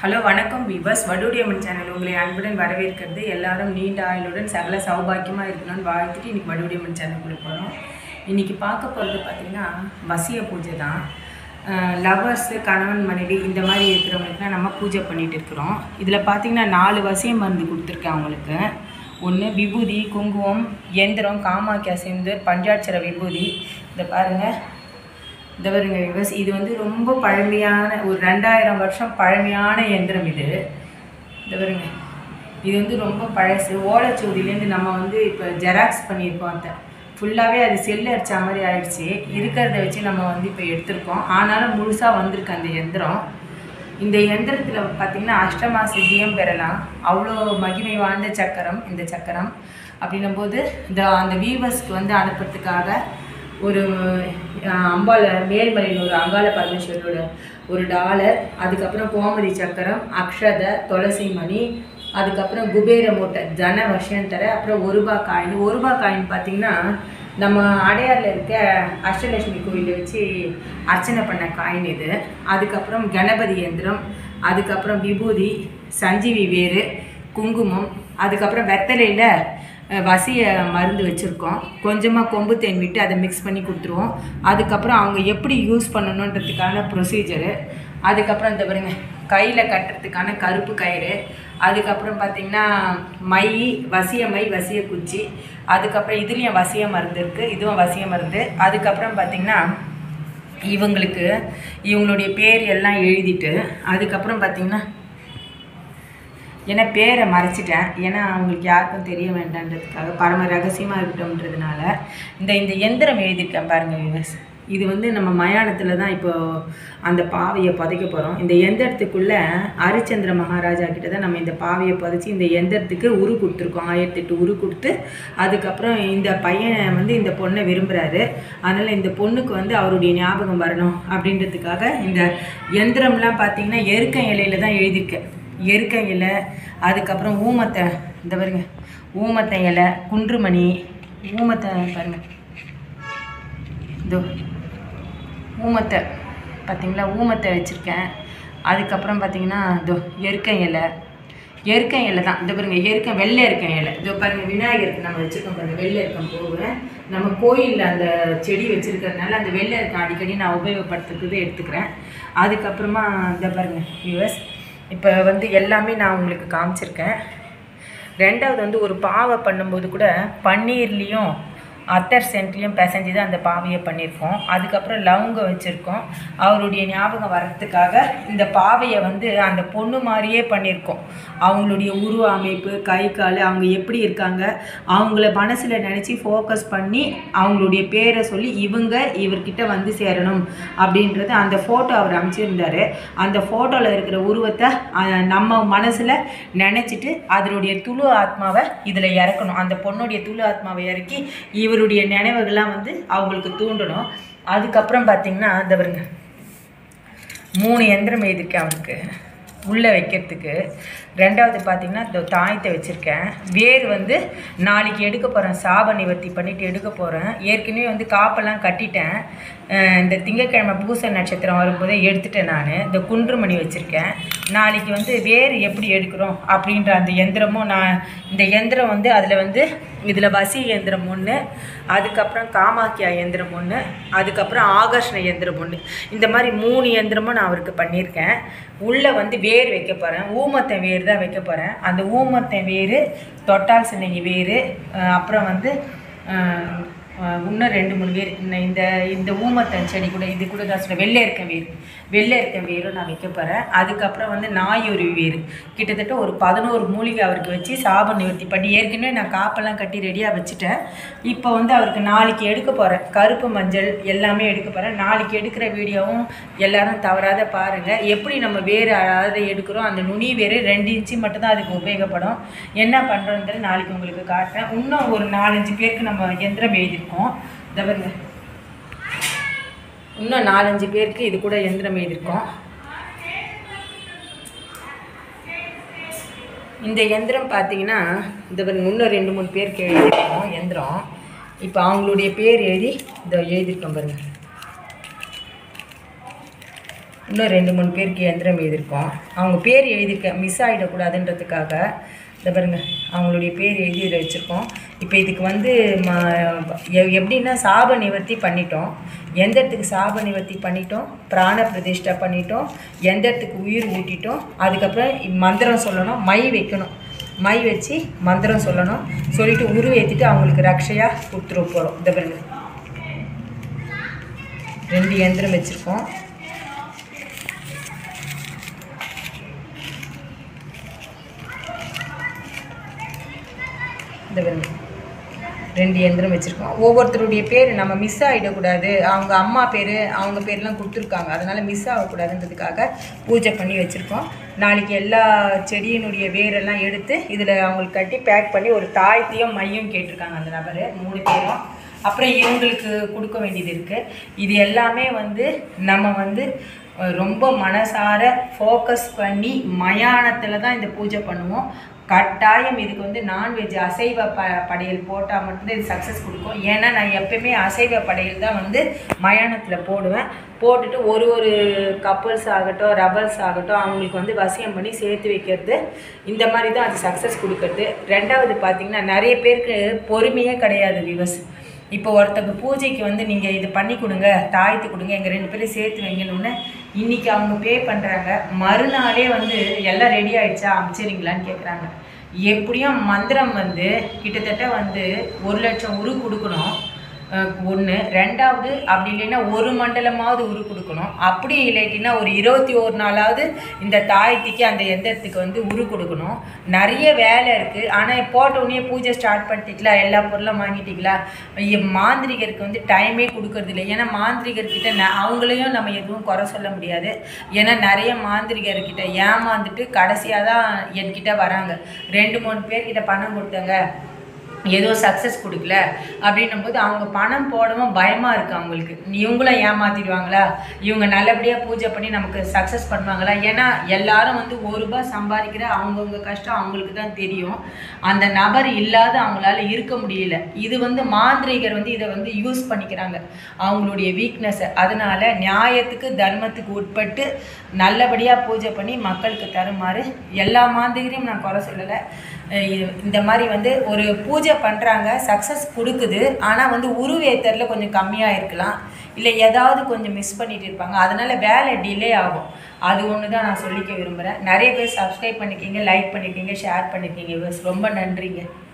Hello வணக்கம் விவஸ் வடுடியம்மன் channel உங்களை அன்புடன் வரவேற்கிறது எல்லாரும் நீண்ட ஆயுளுடன் சகல சௌபாக்கியமாக இருக்கணும்னு வாழ்த்துட்டு இன்னைக்கு வடுடியம்மன் சேனலுக்குள்ள போகிறோம் இன்னைக்கு பார்க்க போகிறது பார்த்திங்கன்னா வசிய பூஜை தான் லவர்ஸு கணவன் மனைவி இந்த மாதிரி இருக்கிறவங்களுக்குலாம் நம்ம பூஜை பண்ணிட்டு இருக்கிறோம் இதில் பார்த்திங்கன்னா நாலு வசிய மருந்து கொடுத்துருக்கேன் அவங்களுக்கு ஒன்று விபூதி குங்குமம் எந்திரம் காமாக்கியா சிந்தூர் பஞ்சாட்சர விபூதி இதை பாருங்கள் இந்த பாருங்க விவஸ் இது வந்து ரொம்ப பழமையான ஒரு ரெண்டாயிரம் வருஷம் பழமையான எந்திரம் இது இந்த பாருங்க இது வந்து ரொம்ப பழசு ஓலைச்சுவடியிலேருந்து நம்ம வந்து இப்போ ஜெராக்ஸ் பண்ணியிருக்கோம் அந்த ஃபுல்லாகவே அது செல்லு அடிச்ச மாதிரி ஆயிடுச்சு இருக்கிறத வச்சு நம்ம வந்து இப்போ எடுத்திருக்கோம் ஆனாலும் முழுசாக வந்திருக்கு அந்த எந்திரம் இந்த எந்திரத்தில் பார்த்திங்கன்னா அஷ்டமா சித்தியம் பெறலாம் அவ்வளோ மகிமை வாழ்ந்த சக்கரம் இந்த சக்கரம் அப்படின்னும் போது இந்த அந்த வீவர்ஸ்க்கு வந்து அனுப்புறதுக்காக ஒரு அஹ், அம்பாள் மேல்மலையில் ஒரு அங்காள பரமேஸ்வரியோட ஒரு டாலர் அதுக்கப்புறம் கோமதி சக்கரம் அக்ஷத துளசி மணி அதுக்கப்புறம் குபேர மூட்டை ஜன வஷந்தர அப்புறம் ஒரு ரூபா காயின் ஒரு ரூபா காயின் பார்த்தீங்கன்னா நம்ம அடையாரில் இருக்க அஷ்டலட்சுமி கோயிலில் வச்சு அர்ச்சனை பண்ண காயின் இது அதுக்கப்புறம் கணபதி யந்திரம் அதுக்கப்புறம் விபூதி சஞ்சீவி வேறு குங்குமம் அதுக்கப்புறம் வெத்தலையில் அஹ், வசிய மருந்து வச்சுருக்கோம் கொஞ்சமாக கொம்பு தேன் விட்டு அதை மிக்ஸ் பண்ணி கொடுத்துருவோம் அதுக்கப்புறம் அவங்க எப்படி யூஸ் பண்ணணுன்றதுக்கான ப்ரொசீஜரு அதுக்கப்புறம் இந்த பாருங்க கையில் கட்டுறதுக்கான கருப்பு கயிறு அதுக்கப்புறம் பார்த்திங்கன்னா மை வசிய மை வசிய குச்சி அதுக்கப்புறம் இதுலேயும் வசிய மருந்து இருக்குது இதுவும் வசிய மருந்து அதுக்கப்புறம் பார்த்திங்கன்னா இவங்களுக்கு இவங்களுடைய பேர் எல்லாம் எழுதிட்டு அதுக்கப்புறம் பார்த்திங்கன்னா ஏன்னா பேரை மறைச்சிட்டேன் ஏன்னா அவங்களுக்கு யாருக்கும் தெரிய வேண்டான்றதுக்காக பரம ரகசியமாக இருக்கட்டும்ன்றதுனால இந்த இந்த எந்திரம் எழுதியிருக்கேன் பாருங்கள் விவஸ் இது வந்து நம்ம மயானத்தில் தான் இப்போ அந்த பாவையை புதைக்க போகிறோம் இந்த எந்திரத்துக்குள்ளே ஹரிச்சந்திர மகாராஜா கிட்ட தான் நம்ம இந்த பாவையை புதைச்சி இந்த எந்திரத்துக்கு உரு கொடுத்துருக்கோம் ஆயிரத்தி எட்டு உரு கொடுத்து அதுக்கப்புறம் இந்த பையன் வந்து இந்த பொண்ணை விரும்புகிறாரு அதனால் இந்த பொண்ணுக்கு வந்து அவருடைய ஞாபகம் வரணும் அப்படின்றதுக்காக இந்த எந்திரம்லாம் பார்த்தீங்கன்னா எருக்க இலையில தான் எழுதியிருக்கேன் எருக்க இலை அதுக்கப்புறம் ஊமத்தை இந்த பாருங்க ஊமத்தை இலை குன்றுமணி ஊமத்தை பாருங்க இதோ ஊமத்தை பார்த்தீங்களா ஊமத்தை வச்சுருக்கேன் அதுக்கப்புறம் பார்த்தீங்கன்னா இதோ எருக்க இலை எருக்க இலை தான் இந்த பாருங்க எருக்க வெள்ளை இருக்க இலை இதோ பாருங்க விநாயகருக்கு நம்ம வச்சுருக்கோம் பாருங்க வெள்ளை இருக்கம் போவேன் நம்ம கோயிலில் அந்த செடி வச்சுருக்கறதுனால அந்த வெள்ளை இருக்கம் அடிக்கடி நான் உபயோகப்படுத்துறது எடுத்துக்கிறேன் அதுக்கப்புறமா இந்த பாருங்க யூஎஸ் இப்போ வந்து எல்லாமே நான் உங்களுக்கு காமிச்சிருக்கேன் ரெண்டாவது வந்து ஒரு பாவை பண்ணும்போது கூட பன்னீர்லேயும் அத்தர் சென்ட்லேயும் பிசைஞ்சு தான் அந்த பாவையை பண்ணியிருக்கோம் அதுக்கப்புறம் லவங்கம் வச்சுருக்கோம் அவருடைய ஞாபகம் வர்றதுக்காக இந்த பாவையை வந்து அந்த பொண்ணு மாதிரியே பண்ணியிருக்கோம் அவங்களுடைய உருவ அமைப்பு கை கால் அவங்க எப்படி இருக்காங்க அவங்கள மனசில் நினச்சி ஃபோக்கஸ் பண்ணி அவங்களுடைய பேரை சொல்லி இவங்க இவர்கிட்ட வந்து சேரணும் அப்படின்றது அந்த ஃபோட்டோ அவர் அமைச்சிருந்தாரு அந்த ஃபோட்டோவில் இருக்கிற உருவத்தை அஹ், நம்ம மனசில் நினச்சிட்டு அதனுடைய துளு ஆத்மாவை இதில் இறக்கணும் அந்த பொண்ணுடைய துளு ஆத்மாவை இறக்கி இவருடைய நினைவுகள்லாம் வந்து அவங்களுக்கு தூண்டணும் அதுக்கப்புறம் பார்த்தீங்கன்னா இந்த பாருங்க மூணு எந்திரம் எழுதியிருக்கேன் அவருக்கு உள்ளே வைக்கிறதுக்கு ரெண்டாவது பார்த்தீங்கன்னா இந்த தாயத்தை வச்சுருக்கேன் வேர் வந்து நாளைக்கு எடுக்க போகிறேன் சாப நிவர்த்தி பண்ணிவிட்டு எடுக்க போகிறேன் ஏற்கனவே வந்து காப்பெல்லாம் கட்டிட்டேன் அஹ் இந்த திங்கட்கிழமை பூச நட்சத்திரம் வரும்போதே எடுத்துட்டேன் நான் இந்த குன்றுமணி வச்சுருக்கேன் நாளைக்கு வந்து வேர் எப்படி எடுக்கிறோம் அப்படின்ற அந்த எந்திரமும் நான் இந்த எந்திரம் வந்து அதில் வந்து இதில் வசி எந்திரம் ஒன்று அதுக்கப்புறம் காமாக்கியா எந்திரம் ஒன்று அதுக்கப்புறம் ஆகர்ஷண எந்திரம் ஒன்று இந்த மாதிரி மூணு எந்திரமும் நான் அவருக்கு பண்ணியிருக்கேன் உள்ளே வந்து வேர் வைக்க போகிறேன் ஊமத்தை வேர் தான் வைக்க போகிறேன் அந்த ஊமத்தை வேர் தொட்டால் சின்னங்கி வேர் அஹ் அப்புறம் வந்து அஹ், அஹ், இன்னும் ரெண்டு மூணு வேர் இன்னும் இந்த இந்த ஊமத்தன் செடி கூட இது கூட தான் சொல்ல வெள்ளை இருக்க வேர் வெள்ளை இருக்க வேரும் நான் வைக்க போகிறேன் அதுக்கப்புறம் வந்து நாயுருவி வேர் கிட்டத்தட்ட ஒரு பதினோரு மூலிகை அவருக்கு வச்சு சாப நிவர்த்தி பண்ணி ஏற்கனவே நான் காப்பெல்லாம் கட்டி ரெடியாக வச்சுட்டேன் இப்போ வந்து அவருக்கு நாளைக்கு எடுக்க போகிறேன் கருப்பு மஞ்சள் எல்லாமே எடுக்க போகிறேன் நாளைக்கு எடுக்கிற வீடியோவும் எல்லாரும் தவறாத பாருங்கள் எப்படி நம்ம வேறு அதாவது எடுக்கிறோம் அந்த நுனி வேறு ரெண்டு இன்ச்சு மட்டும்தான் அதுக்கு உபயோகப்படும் என்ன பண்ணுறோன்றது நாளைக்கு உங்களுக்கு காட்டுறேன் இன்னும் ஒரு நாலஞ்சு பேருக்கு நம்ம எந்திரம் எழுதியிருக்கோம் இந்த பாருங்க இன்னும் நாலஞ்சு பேருக்கு இது கூட எந்திரம் எழுதியிருக்கோம் இந்த எந்திரம் பார்த்தீங்கன்னா இந்த பாருங்க இன்னும் ரெண்டு மூணு பேருக்கு எழுதியிருக்கோம் எந்திரம் இப்போ அவங்களுடைய பேர் எழுதி இந்த எழுதியிருக்கோம் பாருங்க இன்னும் ரெண்டு மூணு பேருக்கு எந்திரம் எழுதியிருக்கோம் அவங்க பேர் எழுதியிருக்கேன் மிஸ் ஆகிடக்கூடாதுன்றதுக்காக இந்த பாருங்க அவங்களுடைய பேர் எழுதி இதில் வச்சுருக்கோம் இப்போ இதுக்கு வந்து ம எ- எப்படின்னா சாப நிவர்த்தி பண்ணிட்டோம் எந்த இடத்துக்கு சாப நிவர்த்தி பண்ணிட்டோம் பிராண பிரதிஷ்டை பண்ணிட்டோம் எந்த இடத்துக்கு உயிர் ஊட்டிட்டோம் அதுக்கப்புறம் மந்திரம் சொல்லணும் மை வைக்கணும் மை வச்சு மந்திரம் சொல்லணும் சொல்லிட்டு உருவேற்றிட்டு அவங்களுக்கு ரக்ஷையாக கொடுத்துட போகிறோம் இந்த பாருங்க ரெண்டு எந்திரம் வச்சுருக்கோம் இந்த பாருங்க ரெண்டு எந்திரம் வச்சுருக்கோம் ஒவ்வொருத்தருடைய பேர் நம்ம மிஸ் ஆகிடக்கூடாது அவங்க அம்மா பேர் அவங்க பேர்லாம் கொடுத்துருக்காங்க அதனால் மிஸ் ஆகக்கூடாதுன்றதுக்காக பூஜை பண்ணி வச்சுருக்கோம் நாளைக்கு எல்லா செடியினுடைய வேரெல்லாம் எடுத்து இதில் அவங்களுக்கு கட்டி பேக் பண்ணி ஒரு தாய்த்தையும் மையம் கேட்டிருக்காங்க அந்த நபர் மூணு பேரும் அப்புறம் இவங்களுக்கு கொடுக்க வேண்டியது இருக்குது இது எல்லாமே வந்து நம்ம வந்து அஹ், ரொம்ப மனசார ஃபோக்கஸ் பண்ணி மயானத்தில் தான் இந்த பூஜை பண்ணுவோம் கட்டாயம் இதுக்கு வந்து நான்வெஜ் அசைவ ப படையல் போட்டால் மட்டும்தான் இது சக்ஸஸ் கொடுக்கும் ஏன்னா நான் எப்பயுமே அசைவ படையல் தான் வந்து மயானத்தில் போடுவேன் போட்டுட்டு ஒரு ஒரு கப்பல்ஸ் ஆகட்டும் ரபல்ஸ் ஆகட்டும் அவங்களுக்கு வந்து வசியம் பண்ணி சேர்த்து வைக்கிறது இந்த மாதிரி தான் அது சக்ஸஸ் கொடுக்கறது ரெண்டாவது பார்த்திங்கன்னா நிறைய பேருக்கு பொறுமையே கிடையாது விவஸ் இப்போ ஒருத்தங்க பூஜைக்கு வந்து நீங்கள் இது பண்ணி கொடுங்க தாயத்து கொடுங்க எங்கள் ரெண்டு பேரும் சேர்த்து வைங்கன்னு இன்னைக்கு அவங்க பே பண்ணுறாங்க மறுநாளே வந்து எல்லாம் ரெடி ஆயிடுச்சா அமைச்சிருங்களான்னு கேட்குறாங்க எப்படியும் மந்திரம் வந்து கிட்டத்தட்ட வந்து ஒரு லட்சம் உரு கொடுக்கணும் ஒன்று ரெண்டாவது அப்படி இல்லைன்னா ஒரு மண்டலமாவது உரு கொடுக்கணும் அப்படி இல்லாட்டினா ஒரு இருபத்தி ஒரு நாளாவது இந்த தாயத்துக்கு அந்த எந்திரத்துக்கு வந்து உரு கொடுக்கணும் நிறைய வேலை இருக்குது ஆனால் போட்ட உடனே பூஜை ஸ்டார்ட் பண்ணிட்டீங்களா எல்லா பொருளும் வாங்கிட்டீங்களா ஐய, மாந்திரிகருக்கு வந்து டைமே கொடுக்கறது இல்லை ஏன்னா மாந்திரிகர்கிட்ட ந அவங்களையும் நம்ம எதுவும் குறை சொல்ல முடியாது ஏன்னா நிறைய மாந்திரிகர்கிட்ட ஏமாந்துட்டு கடைசியாக தான் என்கிட்ட வராங்க ரெண்டு மூணு பேர்கிட்ட பணம் கொடுத்தாங்க ஏதோ சக்ஸஸ் கொடுக்கல அப்படின்னும் போது அவங்க பணம் போடவும் பயமாக இருக்குது அவங்களுக்கு இவங்களும் ஏமாத்திடுவாங்களா இவங்க நல்லபடியாக பூஜை பண்ணி நமக்கு சக்ஸஸ் பண்ணுவாங்களா ஏன்னா எல்லாரும் வந்து ஒரு ரூபாய் சம்பாதிக்கிற அவங்கவுங்க கஷ்டம் அவங்களுக்கு தான் தெரியும் அந்த நபர் இல்லாத அவங்களால இருக்க முடியல இது வந்து மாந்திரிகர் வந்து இதை வந்து யூஸ் பண்ணிக்கிறாங்க அவங்களுடைய வீக்னஸை அதனால நியாயத்துக்கு தர்மத்துக்கு உட்பட்டு நல்லபடியாக பூஜை பண்ணி மக்களுக்கு தருமாறு எல்லா மாந்திரிகரையும் நான் குறை சொல்லலை அஹ் இது- இந்த மாதிரி வந்து ஒரு பூஜை பண்ணுறாங்க சக்ஸஸ் கொடுக்குது ஆனால் வந்து உருவேத்தரில் கொஞ்சம் கம்மியாக இருக்கலாம் இல்லை ஏதாவது கொஞ்சம் மிஸ் பண்ணிட்டு இருப்பாங்க அதனால வேலை டிலே ஆகும் அது ஒன்று தான் நான் சொல்லிக்க விரும்புகிறேன் நிறைய பேர் சப்ஸ்கிரைப் பண்ணிக்கிங்க லைக் பண்ணிக்கிங்க ஷேர் பண்ணிக்கிங்க வியூவர்ஸ். ரொம்ப நன்றிங்க